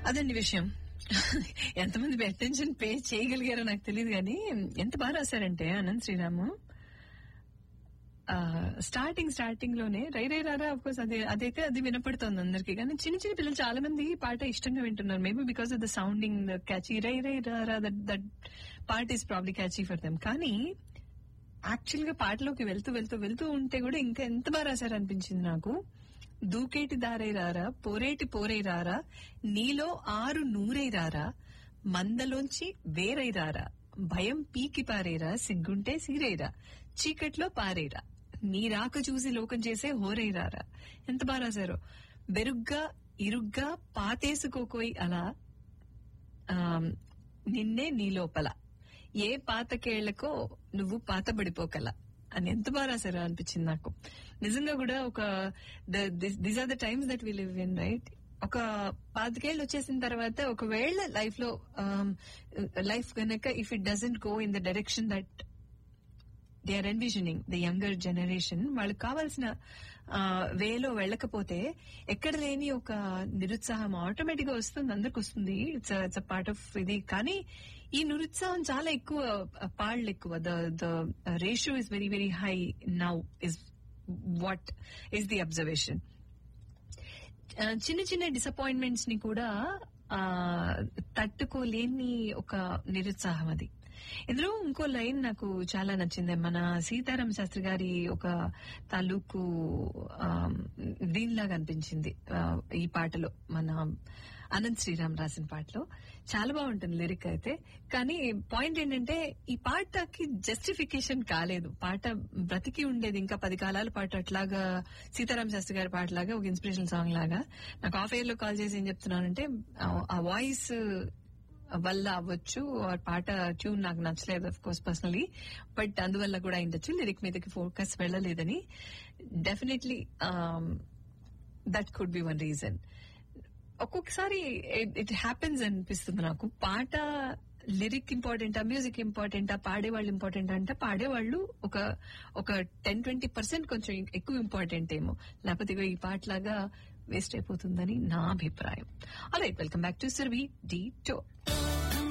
అదండి విషయం ఎంతమంది అటెన్షన్ పే చేయగలిగారో నాకు తెలియదు కానీ ఎంత బాగా రాశారంటే అనంత్ శ్రీరాము స్టార్టింగ్ స్టార్టింగ్ లోనే రై రై రారా అఫ్ కోర్స్ అదే అదైతే అది వినపడుతోంది అందరికి కానీ చిన్న చిన్న పిల్లలు చాలా మంది ఈ పాట ఇష్టంగా వింటున్నారు maybe because of the sounding the catchy రై రై రారా that that part is probably catchy for them కానీ యాక్చువల్ గా పాటలోకి వెళ్తూ వెళ్తూ వెళ్తూ ఉంటే కూడా ఇంకా ఎంత బాగా రాశారు అనిపించింది నాకు దూకేటి దారై రారా పోరేటి పోరై రారా నీలో ఆరు నూరై రారా మందలోంచి వేరై రారా భయం పీకి పారేరా సిగ్గుంటే సీరేరా చీకట్లో పారేరా నీ రాక చూసి లోకం చేసే హోరై రారా ఎంత బాగా రాశారో బెరుగ్గా ఇరుగ్గా పాతేసుకోకోయి అలా ఆ, నిన్నే నీ లోపల ఏ పాతకేళ్లకో నువ్వు పాతబడిపోకల అని ఎంత బాగా రాశారో అనిపించింది నాకు నిజంగా కూడా ఒక this are the times that we live in right ఒక పాతికేళ్ళు వచ్చేసిన తర్వాత ఒకవేళ లైఫ్ లో లైఫ్ గనక if it doesn't go in the direction that they are envisioning the younger generation వాళ్ళకి కావాల్సిన వేలో వెళ్ళకపోతే ఎక్కడ లేని ఒక నిరుత్సాహం ఆటోమేటిక్ గా వస్తుంది అందరికి వస్తుంది it's it's a part of ఇది కానీ ఈ నిరుత్సాహం చాలా ఎక్కువ పాళ్ళు ఎక్కువ the the ratio is very very high now is what is the observation చిన్న చిన్న డిసప్పాయింట్మెంట్స్ ని కూడా ఆ, తట్టుకోలేని ఒక నిరుత్సాహం అది ఇందులో ఇంకో లైన్ నాకు చాలా నచ్చింది మన సీతారాం శాస్త్రి గారి ఒక తాలూకు ఆ, దీనిలాగా అనిపించింది ఆ, ఈ పాటలో మన అనంత్ శ్రీరామ్ రాసిన పాటలో చాలా బాగుంటుంది లిరిక్ అయితే కానీ పాయింట్ ఏంటంటే ఈ పాటకి జస్టిఫికేషన్ కాలేదు పాట బ్రతికి ఉండేది ఇంకా పది కాలాల పాటు అట్లాగా సీతారాం శాస్త్రి గారి పాటలాగా ఒక ఇన్స్పిరేషన్ సాంగ్ లాగా నాకు ఆఫ్ ఎయిర్ లో కాల్ చేసి ఏం చెప్తున్నానంటే ఆ- ఆ వాయిస్ వల్ల అవ్వచ్చు ఆ పాట ట్యూన్ నాకు నచ్చలేదు అఫ్ కోర్స్ పర్సనలీ బట్ అందువల్ల కూడా అయిండొచ్చు లిరిక్ మీదకి ఫోకస్ వెళ్ళలేదని definitely that could be one reason ఒక్కొక్కసారి ఇట్ హ్యాపెన్స్ అనిపిస్తుంది నాకు పాట లిరిక్ ఇంపార్టెంటా మ్యూజిక్ ఇంపార్టెంటా పాడేవాళ్ళు ఇంపార్టెంట్ అంటే పాడేవాళ్ళు ఒక ఒక టెన్ ట్వంటీ పర్సెంట్ కొంచెం ఎక్కువ ఇంపార్టెంట్ ఏమో లేకపోతే ఇగో ఈ పాటలాగా వేస్ట్ అయిపోతుందని నా అభిప్రాయం అలైట్ వెల్కమ్ బ్యాక్ టు సర్వీ డి టో